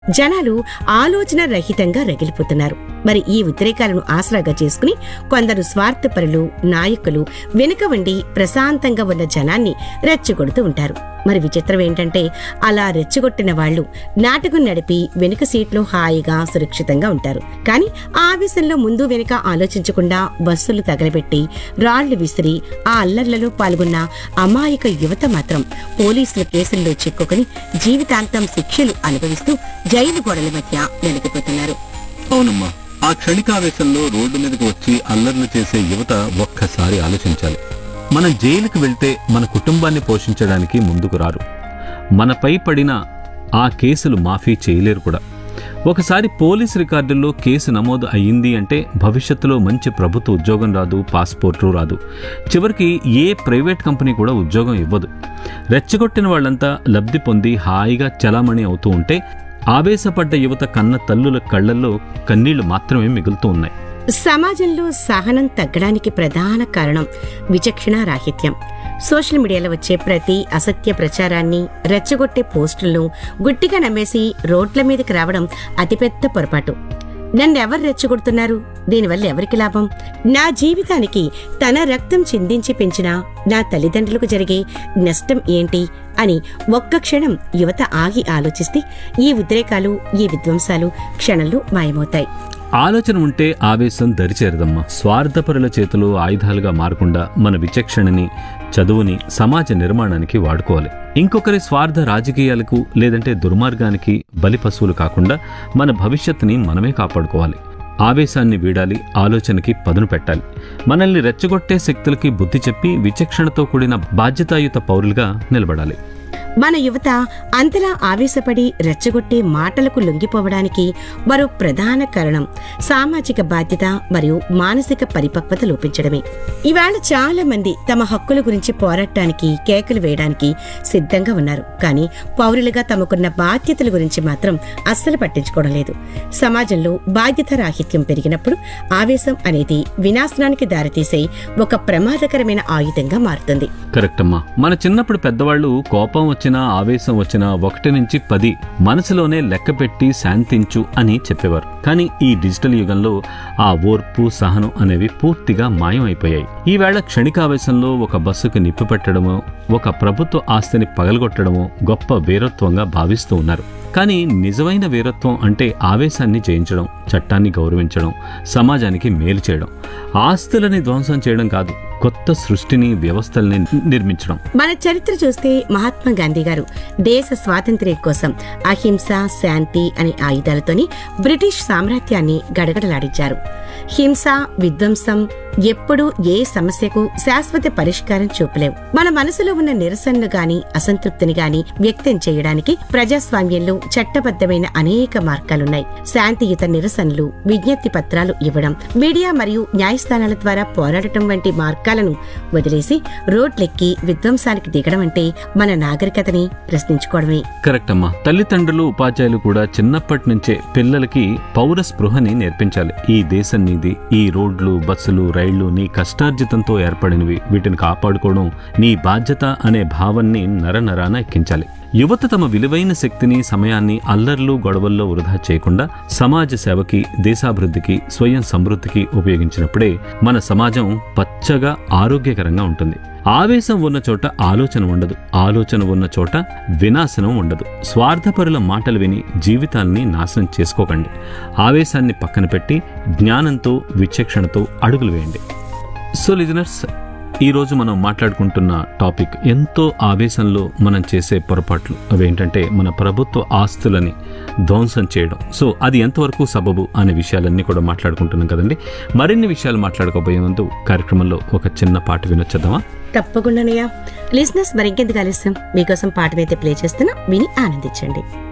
జనాలు ఆలోచన రహితంగా రగిలిపోతున్నారు మరి ఈ ఉద్రేకాలను ఆసరాగా చేసుకుని కొందరు స్వార్థపరులు నాయకులు వెనుక ఉండి ప్రశాంతంగా ఉన్న జనాన్ని రెచ్చగొడుతూ ఉంటారు మరి విచిత్రం ఏంటంటే అలా రెచ్చగొట్టిన వాళ్ళు నాటకం నడిపి వెనుక సీట్లో హాయిగా సురక్షితంగా ఉంటారు కానీ ఆ ఆవేశంలో ముందు వెనుక ఆలోచించకుండా బస్సులు తగలబెట్టి రాళ్లు విసిరి ఆ అల్లర్లలో పాల్గొన్న అమాయక యువత మాత్రం పోలీసుల కేసుల్లో చిక్కుకుని జీవితాంతం శిక్షలు అనుభవిస్తూ జైలు గోడల మధ్య నలిగిపోతున్నారు అవునమ్మా ఆ క్షణికావేశంలో రోడ్డు మీదకి వచ్చి అల్లర్లు చేసే యువత ఒక్కసారి ఆలోచించాలి మనం జైలుకు వెళ్తే మన కుటుంబాన్ని పోషించడానికి ముందుకు రారు మనపై పడిన ఆ కేసులు మాఫీ చేయలేరు కూడా ఒకసారి పోలీస్ రికార్డుల్లో కేసు నమోదు అయ్యింది అంటే భవిష్యత్తులో మంచి ప్రభుత్వ ఉద్యోగం రాదు పాస్పోర్టు రాదు చివరికి ఏ ప్రైవేట్ కంపెనీ కూడా ఉద్యోగం ఇవ్వదు రెచ్చగొట్టిన వాళ్ళంతా లబ్ధి పొంది హాయిగా చలామణి అవుతూ ఉంటే ఆవేశపడ్డ యువత కన్న తల్లుల కళ్ళల్లో కన్నీళ్లు మాత్రమే మిగులుతూ ఉన్నాయి సమాజంలో సహనం తగ్గడానికి ప్రధాన కారణం విచక్షణ రాహిత్యం సోషల్ మీడియాలో వచ్చే ప్రతి అసత్య ప్రచారాన్ని రెచ్చగొట్టే పోస్టులను గుట్టిగా నమ్మేసి రోడ్ల మీదకి రావడం అతిపెద్ద పొరపాటు నన్నెవరు రెచ్చగొడుతున్నారు దీనివల్ల ఎవరికి లాభం నా జీవితానికి తన రక్తం చిందించి పెంచిన నా తల్లిదండ్రులకు జరిగే నష్టం ఏంటి అని ఒక్క క్షణం యువత ఆగి ఆలోచిస్తే ఈ ఉద్రేకాలు ఈ విధ్వంసాలు క్షణంలో మాయమవుతాయి ఆలోచన ఉంటే ఆవేశం దరిచేరదమ్మా స్వార్థపరుల చేతిలో ఆయుధాలుగా మారకుండా మన విచక్షణని చదువుని సమాజ నిర్మాణానికి వాడుకోవాలి ఇంకొకరి స్వార్థ రాజకీయాలకు లేదంటే దుర్మార్గానికి బలి పశువులు కాకుండా మన భవిష్యత్తుని మనమే కాపాడుకోవాలి ఆవేశాన్ని వీడాలి ఆలోచనకి పదును పెట్టాలి మనల్ని రెచ్చగొట్టే శక్తులకి బుద్ధి చెప్పి విచక్షణతో కూడిన బాధ్యతాయుత పౌరులుగా నిలబడాలి మన యువత అంతలా ఆవేశపడి రెచ్చగొట్టే మాటలకు లొంగిపోవడానికి మరో ప్రధాన కారణం సామాజిక బాధ్యత మరియు మానసిక పరిపక్వత లోపించడమే ఇవాళ చాలా మంది తమ హక్కుల గురించి పోరాటానికి కేకలు వేయడానికి సిద్ధంగా ఉన్నారు కానీ పౌరులుగా తమకున్న బాధ్యతల గురించి మాత్రం అస్సలు పట్టించుకోవడం లేదు సమాజంలో బాధ్యత రాహిత్యం పెరిగినప్పుడు ఆవేశం అనేది వినాశనానికి దారితీసే ఒక ప్రమాదకరమైన ఆయుధంగా మారుతుంది కరెక్ట్ అమ్మా మన చిన్నప్పుడు పెద్దవాళ్ళు కోపం వచ్చినా ఆవేశం వచ్చినా ఒకటి నుంచి పది మనసులోనే లెక్క పెట్టి శాంతించు అని చెప్పేవారు కానీ ఈ డిజిటల్ యుగంలో ఆ ఓర్పు సహనం అనేవి పూర్తిగా మాయం అయిపోయాయి ఈవేళ క్షణికావేశంలో ఒక బస్సుకు నిప్పు పెట్టడమో ఒక ప్రభుత్వ ఆస్తిని పగలగొట్టడమో గొప్ప వీరత్వంగా భావిస్తూ ఉన్నారు కానీ నిజమైన వీరత్వం అంటే ఆవేశాన్ని జయించడం చట్టాన్ని గౌరవించడం సమాజానికి మేలు చేయడం ఆస్తులని ధ్వంసం చేయడం కాదు కొత్త సృష్టిని వ్యవస్థల్ని నిర్మించడం మన చరిత్ర చూస్తే మహాత్మా గాంధీ గారు దేశ స్వాతంత్ర్యం కోసం అహింస శాంతి అనే ఆయుధాలతోని బ్రిటిష్ సామ్రాజ్యాన్ని గడగడలాడించారు హింస విధ్వంసం ఎప్పుడూ ఏ సమస్యకు శాశ్వత పరిష్కారం చూపలేవు మన మనసులో ఉన్న నిరసనలు గాని అసంతృప్తిని గాని వ్యక్తం చేయడానికి ప్రజాస్వామ్యంలో చట్టబద్ధమైన అనేక మార్గాలున్నాయి శాంతియుత నిరసనలు విజ్ఞప్తి పత్రాలు ఇవ్వడం మీడియా మరియు న్యాయస్థానాల ద్వారా పోరాడటం వంటి మార్గాలను వదిలేసి రోడ్లెక్కి విధ్వంసానికి దిగడం అంటే మన నాగరికతని ప్రశ్నించుకోవడమే కరెక్ట్ అమ్మా తల్లిదండ్రులు ఉపాధ్యాయులు కూడా చిన్నప్పటి నుంచే పిల్లలకి పౌర స్పృహని నేర్పించాలి ఈ దేశం నీది ఈ రోడ్లు బస్సులు రైళ్లు నీ కష్టార్జితంతో ఏర్పడినవి వీటిని కాపాడుకోవడం నీ బాధ్యత అనే భావాన్ని నరనరాన ఎక్కించాలి యువత తమ విలువైన శక్తిని సమయాన్ని అల్లర్లు గొడవల్లో వృధా చేయకుండా సమాజ సేవకి దేశాభివృద్ధికి స్వయం సమృద్ధికి ఉపయోగించినప్పుడే మన సమాజం పచ్చగా ఆరోగ్యకరంగా ఉంటుంది ఆవేశం ఉన్న చోట ఆలోచన ఉండదు ఆలోచన ఉన్న చోట వినాశనం ఉండదు స్వార్థపరుల మాటలు విని జీవితాల్ని నాశనం చేసుకోకండి ఆవేశాన్ని పక్కన పెట్టి జ్ఞానంతో విచక్షణతో అడుగులు వేయండి సో లిజనర్స్ ఈరోజు మనం మాట్లాడుకుంటున్న టాపిక్ ఎంతో ఆవేశంలో మనం చేసే పొరపాట్లు అవేంటంటే మన ప్రభుత్వ ఆస్తులని ధ్వంసం చేయడం సో అది ఎంతవరకు సబబు అనే విషయాలన్నీ కూడా మాట్లాడుకుంటున్నాం కదండి మరిన్ని విషయాలు మాట్లాడుకోబోయే ముందు కార్యక్రమంలో ఒక చిన్న పాట వినొచ్చేద్దామా తప్పకుండానయ్యా లిసినర్స్ మరింకెందుకు ఆలస్యం మీకోసం పాటనైతే ప్లే చేస్తున్నా విని ఆనందించండి